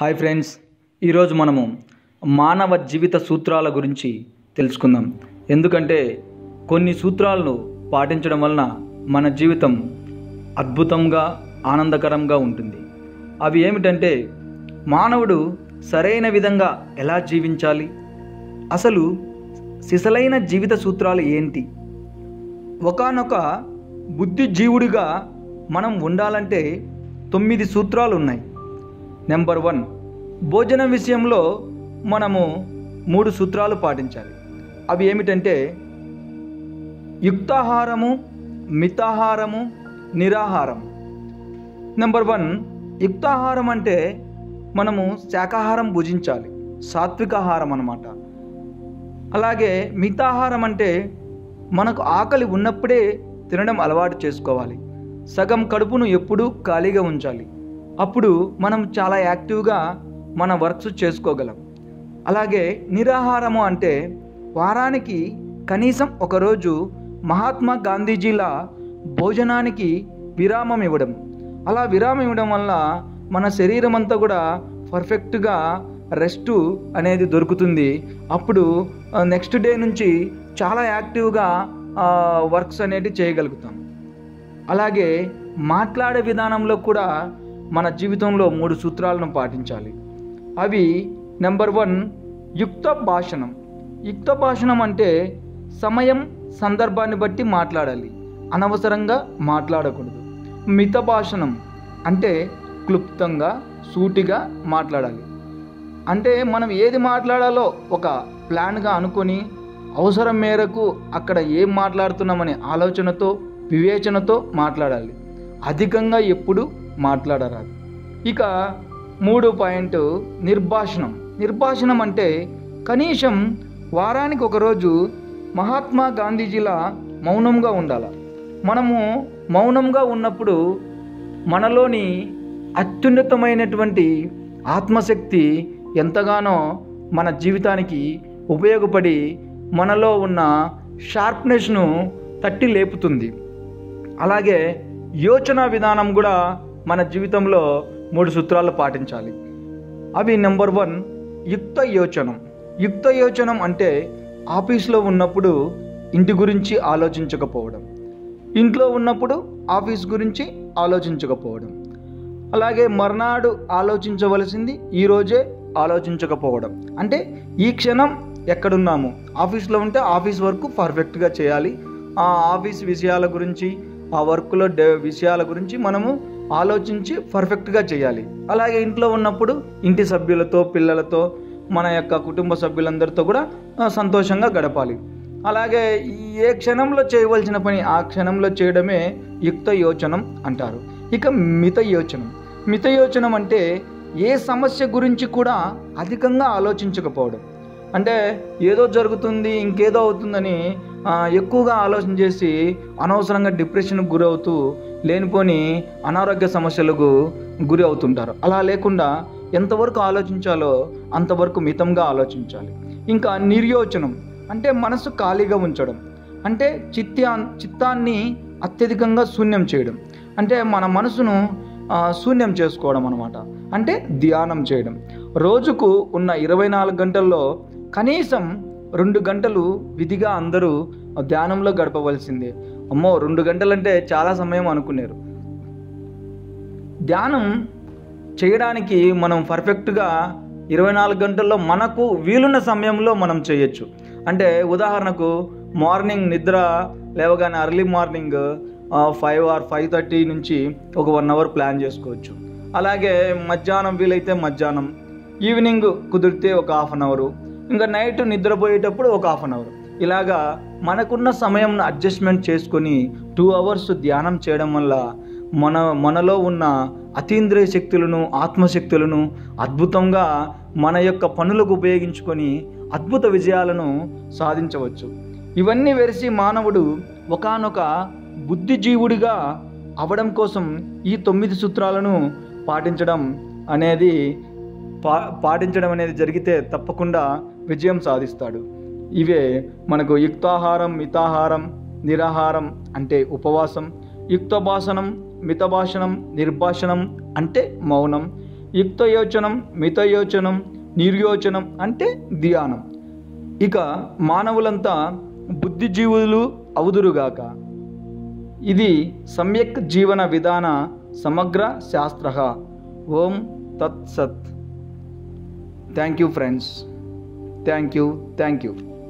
hi friends ఈరోజు మనము మానవ జీవిత సూత్రాల గురించి తెలుసుకుందాం ఎందుకంటే కొన్ని సూత్రాలను పాటించడం వలన మన జీవితం అద్భుతంగా ఆనందకరంగా ఉంటుంది అవి ఏమిటంటే మానవుడు సరైన విధంగా ఎలా జీవించాలి అసలు సిసలైన జీవిత సూత్రాలు ఏంటి ఒకానొక బుద్ధిజీవుడిగా మనం ఉండాలంటే తొమ్మిది సూత్రాలు ఉన్నాయి నెంబర్ వన్ భోజనం విషయంలో మనము మూడు సూత్రాలు పాటించాలి అవి ఏమిటంటే యుక్తాహారము మితాహారము నిరాహారం నెంబర్ వన్ యుక్తాహారం అంటే మనము శాకాహారం భుజించాలి సాత్వికాహారం అన్నమాట అలాగే మితాహారం అంటే మనకు ఆకలి ఉన్నప్పుడే తినడం అలవాటు చేసుకోవాలి సగం కడుపును ఎప్పుడూ ఖాళీగా ఉంచాలి అప్పుడు మనం చాలా యాక్టివ్గా మన వర్క్స్ చేసుకోగలం అలాగే నిరాహారము అంటే వారానికి కనీసం ఒకరోజు మహాత్మా గాంధీజీల భోజనానికి విరామం ఇవ్వడం అలా విరామం ఇవ్వడం వల్ల మన శరీరం అంతా కూడా పర్ఫెక్ట్గా రెస్ట్ అనేది దొరుకుతుంది అప్పుడు నెక్స్ట్ డే నుంచి చాలా యాక్టివ్గా వర్క్స్ అనేవి చేయగలుగుతాం అలాగే మాట్లాడే విధానంలో కూడా మన జీవితంలో మూడు సూత్రాలను పాటించాలి అవి నెంబర్ వన్ యుక్త భాషణం యుక్త భాషణం అంటే సమయం సందర్భాన్ని బట్టి మాట్లాడాలి అనవసరంగా మాట్లాడకూడదు మిత భాషణం అంటే క్లుప్తంగా సూటిగా మాట్లాడాలి అంటే మనం ఏది మాట్లాడాలో ఒక ప్లాన్గా అనుకొని అవసరం మేరకు అక్కడ ఏం మాట్లాడుతున్నామనే ఆలోచనతో వివేచనతో మాట్లాడాలి అధికంగా ఎప్పుడు మాట్లాడరాదు ఇక మూడు పాయింట్ నిర్భాషణం నిర్భాషణం అంటే కనీసం వారానికి ఒకరోజు మహాత్మా గాంధీజీల మౌనంగా ఉండాలి మనము మౌనంగా ఉన్నప్పుడు మనలోని అత్యున్నతమైనటువంటి ఆత్మశక్తి ఎంతగానో మన జీవితానికి ఉపయోగపడి మనలో ఉన్న షార్ప్నెస్ను తట్టి లేపుతుంది అలాగే యోచన విధానం కూడా మన జీవితంలో మూడు సూత్రాలు పాటించాలి అవి నెంబర్ వన్ యుక్త యోచనం యుక్త యోచనం అంటే ఆఫీస్లో ఉన్నప్పుడు ఇంటి గురించి ఆలోచించకపోవడం ఇంట్లో ఉన్నప్పుడు ఆఫీస్ గురించి ఆలోచించకపోవడం అలాగే మర్నాడు ఆలోచించవలసింది ఈరోజే ఆలోచించకపోవడం అంటే ఈ క్షణం ఎక్కడున్నాము ఆఫీస్లో ఉంటే ఆఫీస్ వర్క్ పర్ఫెక్ట్గా చేయాలి ఆ ఆఫీస్ విషయాల గురించి ఆ వర్క్లో డే విషయాల గురించి మనము ఆలోచించి పర్ఫెక్ట్గా చేయాలి అలాగే ఇంట్లో ఉన్నప్పుడు ఇంటి సభ్యులతో పిల్లలతో మన యొక్క కుటుంబ సభ్యులందరితో కూడా సంతోషంగా గడపాలి అలాగే ఏ క్షణంలో చేయవలసిన పని ఆ క్షణంలో చేయడమే యుక్త యోచనం అంటారు ఇక మిత యోచనం మిత యోచనం అంటే ఏ సమస్య గురించి కూడా అధికంగా ఆలోచించకపోవడం అంటే ఏదో జరుగుతుంది ఇంకేదో అవుతుందని ఎక్కువగా ఆలోచన చేసి అనవసరంగా డిప్రెషన్కి గురవుతూ లేనిపోని అనారోగ్య సమస్యలకు గురి అవుతుంటారు అలా లేకుండా ఎంతవరకు ఆలోచించాలో అంతవరకు మితంగా ఆలోచించాలి ఇంకా నిర్యోచనం అంటే మనసు ఖాళీగా ఉంచడం అంటే చిత్తా చిత్తాన్ని అత్యధికంగా శూన్యం చేయడం అంటే మన మనసును శూన్యం చేసుకోవడం అనమాట అంటే ధ్యానం చేయడం రోజుకు ఉన్న ఇరవై నాలుగు గంటల్లో కనీసం రెండు గంటలు విధిగా అందరూ ధ్యానంలో గడపవలసిందే అమ్మో రెండు గంటలంటే చాలా సమయం అనుకున్నారు ధ్యానం చేయడానికి మనం పర్ఫెక్ట్గా ఇరవై నాలుగు గంటల్లో మనకు వీలున్న సమయంలో మనం చేయొచ్చు అంటే ఉదాహరణకు మార్నింగ్ నిద్ర లేవగానే early morning five or five thirty నుంచి ఒక వన్ అవర్ ప్లాన్ చేసుకోవచ్చు అలాగే మధ్యాహ్నం వీలైతే మధ్యాహ్నం ఈవినింగ్ కుదిరితే ఒక హాఫ్ అన్ అవరు ఇంకా నైట్ నిద్రపోయేటప్పుడు ఒక హాఫ్ అన్ అవర్ ఇలాగా మనకున్న సమయం అడ్జస్ట్మెంట్ చేసుకొని టూ అవర్స్ ధ్యానం చేయడం వల్ల మన మనలో ఉన్న అతీంద్రియ శక్తులను ఆత్మశక్తులను అద్భుతంగా మన యొక్క పనులకు ఉపయోగించుకొని అద్భుత విజయాలను సాధించవచ్చు ఇవన్నీ వెరిసి మానవుడు ఒకనొక బుద్ధిజీవుడిగా అవడం కోసం ఈ తొమ్మిది సూత్రాలను పాటించడం అనేది పా పాటించడం అనేది జరిగితే తప్పకుండా విజయం సాధిస్తాడు ఇవే మనకు యుక్తాహారం మితాహారం నిరాహారం అంటే ఉపవాసం యుక్త భాషణం మిత భాషణం నిర్భాషణం అంటే మౌనం యుక్తయోచనం మితయోచనం నిర్యోచనం అంటే ధ్యానం ఇక మానవులంతా బుద్ధిజీవులు అవుదురుగాక ఇది సమ్యక్ జీవన విధాన సమగ్ర శాస్త్ర ఓం తత్ సత్ thank you friends thank you thank you